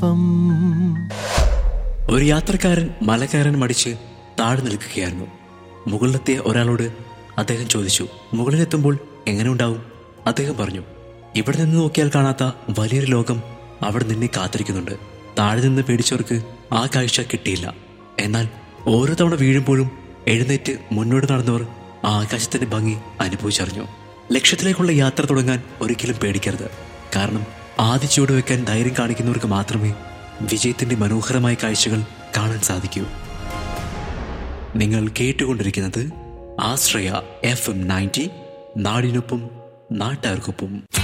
നാടിനൊപ്പം ഒരു യാത്രക്കാരൻ മല കയറാൻ മടിച്ച് താഴെ നിൽക്കുകയായിരുന്നു മുകളിലെത്തിയ ഒരാളോട് അദ്ദേഹം ചോദിച്ചു മുകളിലെത്തുമ്പോൾ എങ്ങനെ ഉണ്ടാവും അദ്ദേഹം പറഞ്ഞു ഇവിടെ നിന്ന് നോക്കിയാൽ കാണാത്ത വലിയൊരു ലോകം അവിടെ നിന്നെ കാത്തിരിക്കുന്നുണ്ട് താഴെ നിന്ന് പേടിച്ചവർക്ക് ആ കാഴ്ച കിട്ടിയില്ല എന്നാൽ ഓരോ തവണ വീഴുമ്പോഴും എഴുന്നേറ്റ് മുന്നോട്ട് നടന്നവർ ആ ആകാശത്തിന്റെ ഭംഗി അനുഭവിച്ചറിഞ്ഞു ലക്ഷ്യത്തിലേക്കുള്ള യാത്ര തുടങ്ങാൻ ഒരിക്കലും പേടിക്കരുത് കാരണം ആദ്യ ചുവട് വെക്കാൻ ധൈര്യം കാണിക്കുന്നവർക്ക് മാത്രമേ വിജയത്തിന്റെ മനോഹരമായ കാഴ്ചകൾ കാണാൻ സാധിക്കൂ നിങ്ങൾ കേട്ടുകൊണ്ടിരിക്കുന്നത് ആശ്രയ എഫ് എം നയൻറ്റി നാടിനൊപ്പം നാട്ടാർക്കൊപ്പം